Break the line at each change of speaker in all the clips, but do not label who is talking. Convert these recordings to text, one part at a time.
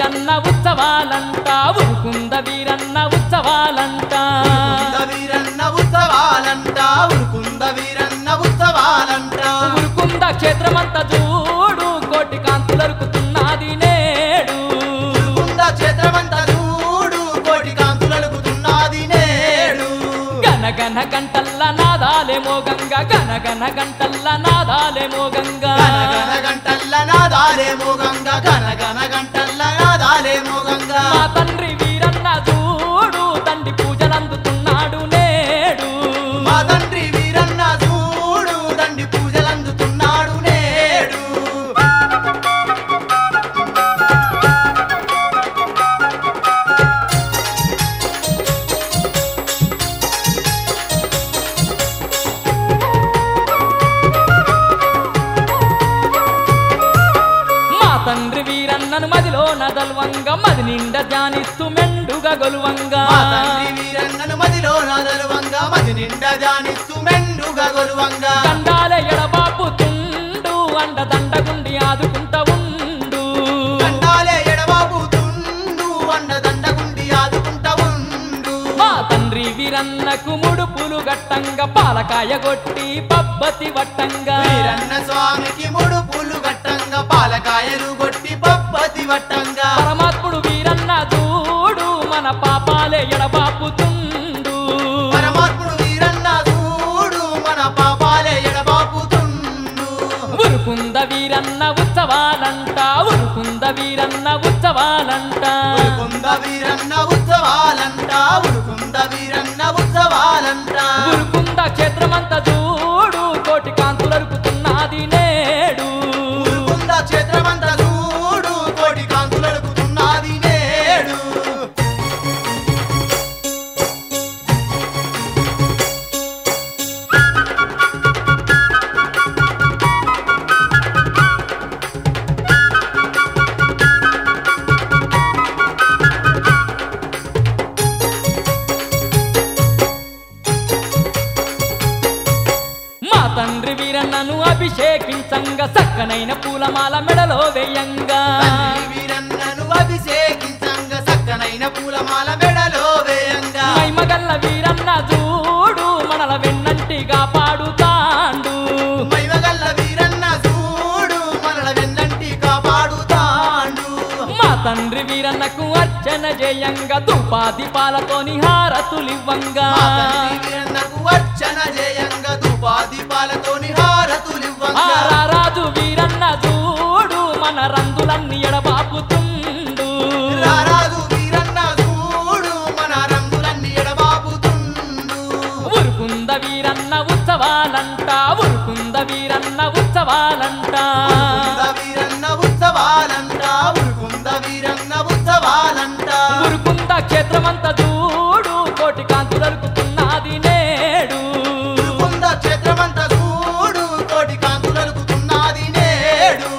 వీరన్న ఉత్సవాలంట ఉరుకుంద వీరన్న ఉత్సవాలంట
ఉరుకుంద వీరన్న ఉత్సవాలంట ఉరుకుంద వీరన్న ఉత్సవాలంట
ఉరుకుంద క్షేత్రమంతా చూడు కోటి కాంతులరుకుతున్నది నేడు
ఉరుకుంద క్షేత్రమంత చూడు కోటి కాంతులలుగుతున్నది నేడు
గనగన గంటల్ల నాదాలేమో గంగ గనగన గంటల్ల నాదాలేమో గంగ
గనగన గంటల్ల నాదాలేమో గంగ గనగన గంటల్ల నాదాలేమో గంగ
మా తండ్రి వీరన్న చూడు తండ్రి పూజలందుతున్నాడు నేడు
మా తండ్రి వీరన్న చూడు దండి పూజలందుతున్నాడు నేడు
మా తండ్రి వీరన్నను మదిలో నదల్వంగ మది నిండా ధ్యానిస్తూ మెండుగా గొలువంగా
మా తండ్రి వీరన్నను మదిలో నాదలువంగ మది నిండా జానిస్తూ మెండుగా గొలువంగ
దండాలే ఎడబాపుతుండు అండ దండగుండి ఆదుకుంట ఉండు
దండాలే ఎడబాబుతుండు అండ దండగుండి ఆదుకుంటా ఉండు
మా తండ్రి వీరన్నకు ముడుపులు గట్టంగా పాలకాయ కొట్టి పబ్బతి వట్టంగా
వీరన్న స్వామికి మూడు పూలు గట్టంగా పాలకాయలు కొట్టి పప్పతి వట్టంగా
పరమాత్ముడు వీరన్న చూడు మన పాపాలే ఎడబాపుతుండు
పరమాత్ముడు వీరన్న చూడు మన పాపాలే ఎడబాపుతుండు
ఉరుకుంద వీరన్న ఉత్సవాలంట ఉరుకుంద వీరన్న ఉత్సవాలంట
ఉరుకుంద వీరన్న ఉత్సవాలంట ఉరుకుంద వీరన్న ఉత్సవాలంట
ఉరుకుంద క్షేత్రమంతా చూడు కోటి కాంతులరుకుతున్నది నేడు
ఉరుకుంద క్షేత్రమంత చూడు కోటి కాంతులడుకుతున్నది నేడు
మా తండ్రి వీరన్నను అభిషేకించంగా సక్కనైన పూలమాల మెడలో వేయంగా
తండ్రి వీరన్నను అభిషేకించంగ సక్కనైన పూలమాల మెడలో వేయంగా
మైమగల్ల వీరన్న చూడు మనల వెన్నంటిగా పాడుతాండు
మైవగల్ల వీరన్న చూడు మనల వెన్నంటి కాపాడుతాండు
మా తండ్రి వీరన్నకు అర్చన చేయంగా ధూపాది పాలతోని హారతులివ్వంగా
మా తండ్రి వీరన్నకు అర్చన చేయంగా ధూపాదీపాలతోని హారతులివ్వంగా
రారాజు వీరన్న చూడు మన రంగులన్నీ ఎడబాపుతుండు
రారాజు వీరన్న చూడు మన రంగులన్నీ ఎడబాపుతుండు
ఉరుకుంద వీరన్న ఉత్సవాలంట ఉరుకుంద వీరన్న ఉత్సవాలంట
ఉరుకుంద వీరన్న ఉత్సవాలంట ఉరుకుంద వీరన్న ఉత్సవాలంట
ఉరుకుంద క్షేత్రమంతా చూడు కోటి కాంతులరుకుతున్నది నేడు
ఉరుకుంద క్షేత్రమంత చూడు కోటి కాంతులలుకుతున్నది నేడు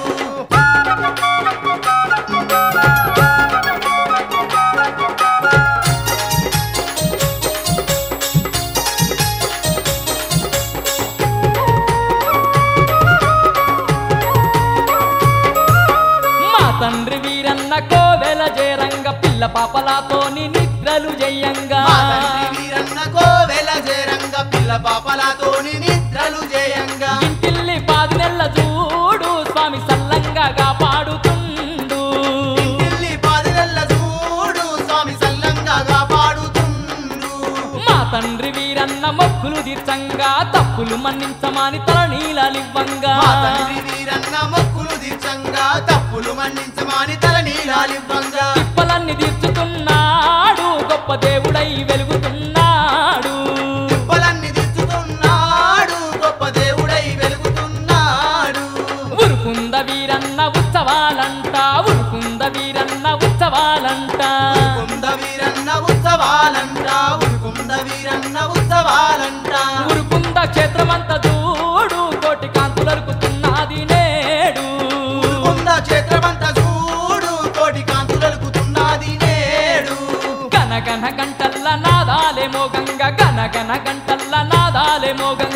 మా తండ్రి వీరన్న కోవెల జయరంగ పిల్ల పాపలతోని నిద్రలు జయంగా
మా తండ్రి వీరన్న కోవెల చేరంగ పిల్ల పాపలతోని నిద్రలు చేయంగా
ఇంటిల్లి పాది నెల్ల చూడు స్వామి సల్లంగా కాపాడుతుండు
ఇంటిల్లి పాదిరెల్ల చూడు స్వామి సల్లంగా కాపాడుతుండు
మా తండ్రి వీరన్న మొక్కులు తీర్చంగా తప్పులు మన్నించమని తల నీళ్ళలివ్వంగా
మా తండ్రి వీరన్న మొక్కులు తీర్చంగా తప్పులు మన్నించమని తల నీలాలివ్వంగా
తిప్పలన్నీ తీర్చుతున్నాడు గొప్ప దేవుడై వెలుగుతున్నాడు
తిప్పలన్నీ తీర్చుతున్నాడు గొప్ప దేవుడై వెలుగుతున్నాడు
ఉరుకుంద వీరన్న ఉత్సవాలంట ఉరుకుంద వీరన్న ఉత్సవాలంట
ఉరుకుంద వీరన్న ఉత్సవాలంట ఉరుకుంద వీరన్న ఉత్సవాలంట
ఉరుకుంద క్షేత్రమంతా చూడు కోటి కాంతులరుకుతున్నది నేడు
ఉరుకుంద క్షేత్రమంత చూడు కోటి కాంతులలుకుతున్నది నేడు
గన గన గంటల్ల నాదాలేమో గంగ గన గన గంటల్ల నాదాలేమో గంగ